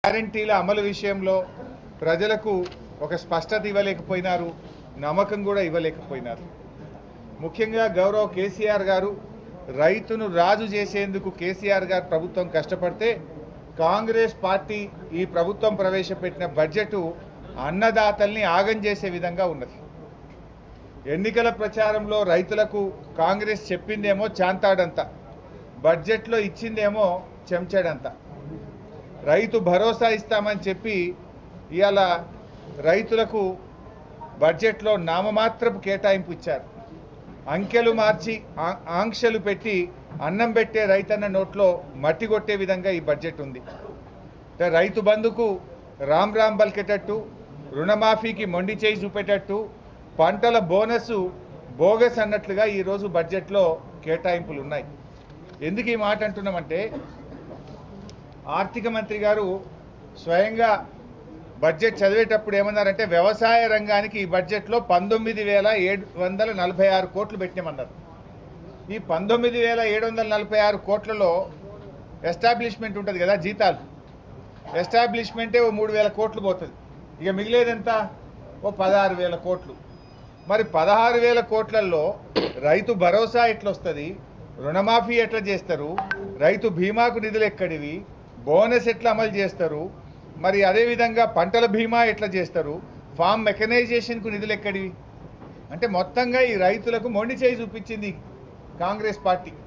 గ్యారంటీల అమలు విషయంలో ప్రజలకు ఒక స్పష్టత ఇవ్వలేకపోయినారు నమ్మకం కూడా ఇవ్వలేకపోయినారు ముఖ్యంగా గౌరవ్ కేసీఆర్ గారు రైతును రాజు చేసేందుకు కేసీఆర్ గారు ప్రభుత్వం కష్టపడితే కాంగ్రెస్ పార్టీ ఈ ప్రభుత్వం ప్రవేశపెట్టిన బడ్జెట్ అన్నదాతల్ని ఆగం చేసే విధంగా ఉన్నది ఎన్నికల ప్రచారంలో రైతులకు కాంగ్రెస్ చెప్పిందేమో చాంతాడంత బడ్జెట్లో ఇచ్చిందేమో చెంచాడంత రైతు భరోసా ఇస్తామని చెప్పి ఇవాళ రైతులకు బడ్జెట్లో నామమాత్రపు కేటాయింపు ఇచ్చారు అంకెలు మార్చి ఆ- ఆంక్షలు పెట్టి అన్నం పెట్టే రైతన్న నోట్లో మట్టి కొట్టే విధంగా ఈ బడ్జెట్ ఉంది అంటే రైతు బంధుకు రామ్ రామ్ బలికేటట్టు రుణమాఫీకి మొండి చేయి చూపేటట్టు పంటల బోనస్ బోగస్ అన్నట్లుగా ఈరోజు బడ్జెట్లో కేటాయింపులు ఉన్నాయి ఎందుకు ఈ మాట అంటున్నామంటే ఆర్థిక మంత్రి గారు స్వయంగా బడ్జెట్ చదివేటప్పుడు ఏమన్నారంటే వ్యవసాయ రంగానికి ఈ బడ్జెట్లో పంతొమ్మిది వేల ఏడు వందల నలభై ఆరు కోట్లు పెట్టినామన్నారు ఈ పంతొమ్మిది వేల ఏడు వందల నలభై ఆరు కోట్లలో ఎస్టాబ్లిష్మెంట్ ఉంటుంది కదా జీతాలు ఎస్టాబ్లిష్మెంటే ఓ మూడు వేల కోట్లు పోతుంది ఇక మిగిలేదెంత ఓ పదహారు వేల కోట్లు మరి పదహారు వేల కోట్లలో రైతు భరోసా ఎట్లా వస్తుంది రుణమాఫీ ఎట్లా చేస్తారు రైతు బీమాకు నిధులు ఎక్కడివి బోనస్ ఎట్లా అమలు చేస్తారు మరి అదేవిధంగా పంటల బీమా ఎట్లా చేస్తారు ఫామ్ మెకనైజేషన్కు నిధులు ఎక్కడివి అంటే మొత్తంగా ఈ రైతులకు మొండి చేయి చూపించింది కాంగ్రెస్ పార్టీ